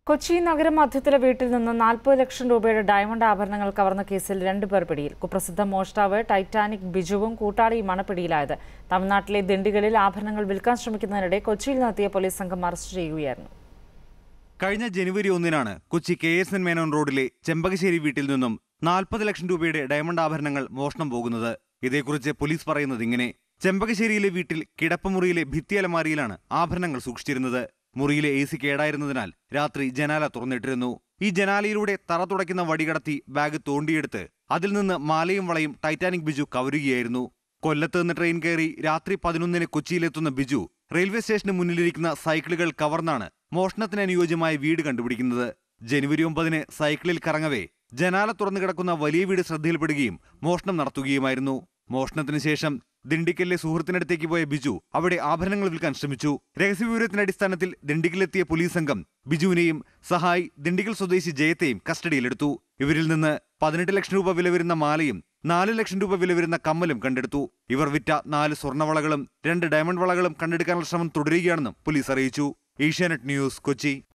കൊച്ചി നഗരമധ്യത്തിലെ വീട്ടിൽ നിന്ന് നാൽപ്പത് ലക്ഷം രൂപയുടെ ഡയമണ്ട് ആഭരണങ്ങൾ കവർന്ന കേസിൽ രണ്ടുപേർ പിടിയിൽ കുപ്രസിദ്ധ മോഷ്ടാവ് ടൈറ്റാനിക് ബിജുവും കൂട്ടാളിയുമാണ് പിടിയിലായത് തമിഴ്നാട്ടിലെ ദിണ്ടികളിൽ ആഭരണങ്ങൾ വിൽക്കാൻ ശ്രമിക്കുന്നതിനിടെ കൊച്ചിയിൽ നിന്നെത്തിയ പോലീസ് സംഘം അറസ്റ്റ് ചെയ്യുകയായിരുന്നു കഴിഞ്ഞ ജനുവരി ഒന്നിനാണ് Kochi K S N Menon റോഡിലെ ചെമ്പകശ്ശേരി വീട്ടിൽ നിന്നും നാൽപ്പത് ലക്ഷം രൂപയുടെ ഡയമണ്ട് ആഭരണങ്ങൾ മോഷണം പോകുന്നത് ഇതേക്കുറിച്ച് പോലീസ് പറയുന്നത് ഇങ്ങനെ ചെമ്പകശ്ശേരിയിലെ വീട്ടിൽ കിടപ്പുമുറിയിലെ ഭിത്തി അലമാരിയിലാണ് ആഭരണങ്ങൾ സൂക്ഷിച്ചിരുന്നത് മുറിയിലെ എ സി കേടായിരുന്നതിനാൽ രാത്രി ജനാല തുറന്നിട്ടിരുന്നു ഈ ജനാലയിലൂടെ തറ തുടയ്ക്കുന്ന വടി കടത്തി ബാഗ് തോണ്ടിയെടുത്ത് അതിൽ നിന്ന് മാലയും വളയും ടൈറ്റാനിക് ബിജു കവരുകയായിരുന്നു കൊല്ലത്ത് നിന്ന് ട്രെയിൻ കയറി രാത്രി പതിനൊന്നിന് കൊച്ചിയിലെത്തുന്ന ബിജു റെയിൽവേ സ്റ്റേഷന് മുന്നിലിരിക്കുന്ന സൈക്കിളുകൾ കവർന്നാണ് മോഷണത്തിന് അനുയോജ്യമായ വീട് കണ്ടുപിടിക്കുന്നത് ജനുവരി ഒമ്പതിന് സൈക്കിളിൽ കറങ്ങവേ ജനാല തുറന്നു കിടക്കുന്ന വലിയ വീട് ശ്രദ്ധയിൽപ്പെടുകയും മോഷണം നടത്തുകയുമായിരുന്നു മോഷണത്തിന് ശേഷം ദിണ്ടിക്കലിലെ സുഹൃത്തിനടുത്തേക്ക് പോയ ബിജു അവിടെ ആഭരണങ്ങൾ വിൽക്കാൻ ശ്രമിച്ചു രഹസ്യവിവരത്തിന്റെ അടിസ്ഥാനത്തിൽ ദിണ്ടിക്കലെത്തിയ പോലീസ് സംഘം ബിജുവിനെയും സഹായ് ദിണ്ടിക്കൽ സ്വദേശി ജയത്തെയും കസ്റ്റഡിയിലെടുത്തു ഇവരിൽ നിന്ന് പതിനെട്ട് ലക്ഷം രൂപ വില വരുന്ന മാലയും നാല് ലക്ഷം രൂപ വില വരുന്ന കമ്മലും കണ്ടെടുത്തു ഇവർ വിറ്റ നാല് സ്വർണ്ണവളകളും രണ്ട് ഡയമണ്ട് വളകളും കണ്ടെടുക്കാനുള്ള ശ്രമം തുടരുകയാണെന്നും പോലീസ് അറിയിച്ചു ഏഷ്യാനെറ്റ് ന്യൂസ് കൊച്ചി